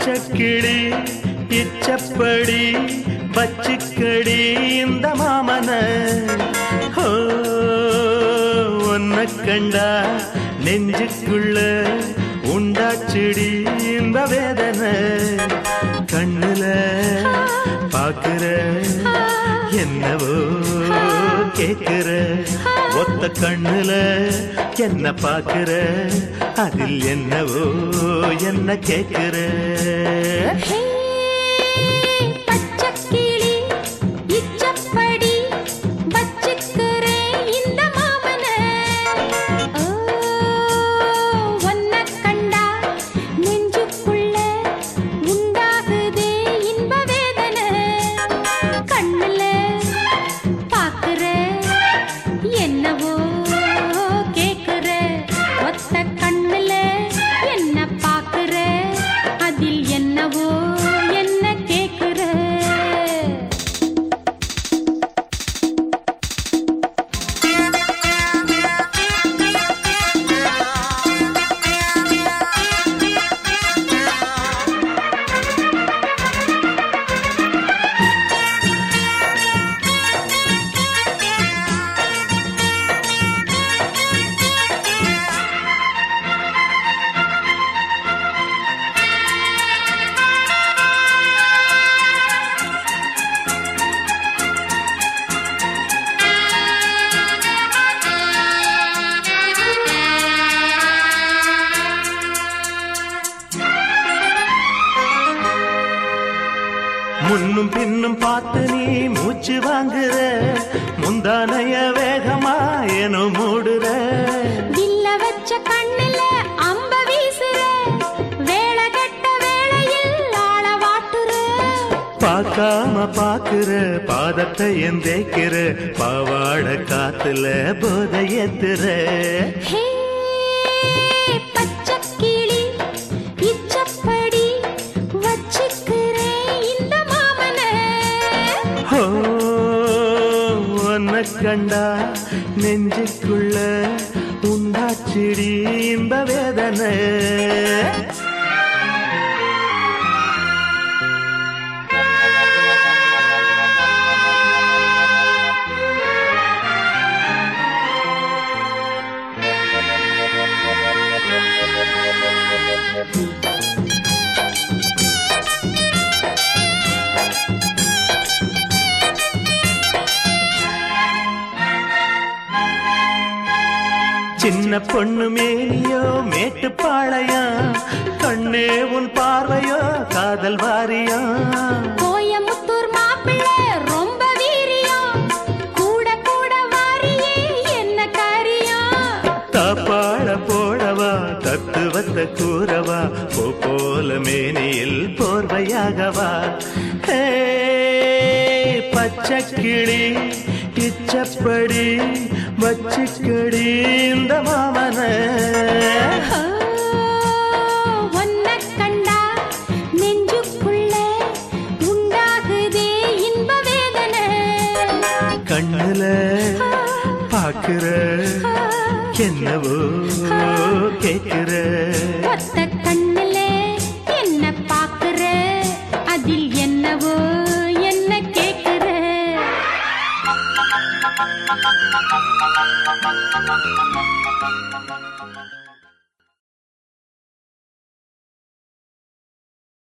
பச்சை கிளி இச்சப்படி பச்சிக்கடி இந்த மாமன ஓ உன்னை கண்டா நெஞ்சுக்குள்ள உண்டாச்செடி இந்த வேதனை கண்ணுல பாக்குற என்னவோ கேக்குற ஒத்த கண்ணுல என்ன பாக்குற அதில் என்னவோ என்ன கேக்குற ஹே, பச்சக்கிளி, இச்சப்படி, வச்சுக்கிறேன் இந்த மாமனை. ஓ, உன்னைக் கண்டா நெஞ்சுக்குள்ள உண்டாகுதே இன்ப வேதனை. கண்ணுல பாக்குற, என்னவோ கேக்குற. ஒத்த கண்ணுல என்ன பாக்குற அதில் என்னவோ என்ன கேக்குற முன்னும் பின்னும் பார்த்து நீ மூச்சு வாங்குற முந்தானைய வேகமா என மூடுற வில்ல வச்ச கண்ணுல அம்ப வீசுற வேலை கெட்ட வேளையில் ஆள வாட்டுற பார்க்காம பாக்குற பாதத்தை எந்தேக்கிற பாவாட காத்துல போத ஏத்துற ஹே பச்சக்கிளி இச்சப்படி வச்சுக்கிறேன் இந்த மாமனை ஓ உன்னை கண்டா நெஞ்சுக்குள்ள உண்டாச்சிடி இந்த வேதனை சின்ன பொண்ணு மேனியோ மேட்டுப்பாளையம் கண்ணே உன் பார்வையோ காதல் வாரியா கோயமுத்தூர் மாப்பிள்ளை ரொம்ப வீரியம் கூட கூட வாரியே என்ன காரியம் தாப்பாட போடவா தத்துவத்தை கூறவா போ போல மேனியில் போர்வையாகவா ஹே, பச்சை கிளி இச்சப்படி வச்சுக்கடி இந்த மாமன ஓ, உன்னைக் கண்டா நெஞ்சுக்குள்ள உண்டாகுதே இன்ப வேதனை கண்ணுல பாக்குற என்னவோ கேக்குற ஒத்த கண்ணுல என்ன பாக்குற அதில் என்னவோ என்ன கேக்குற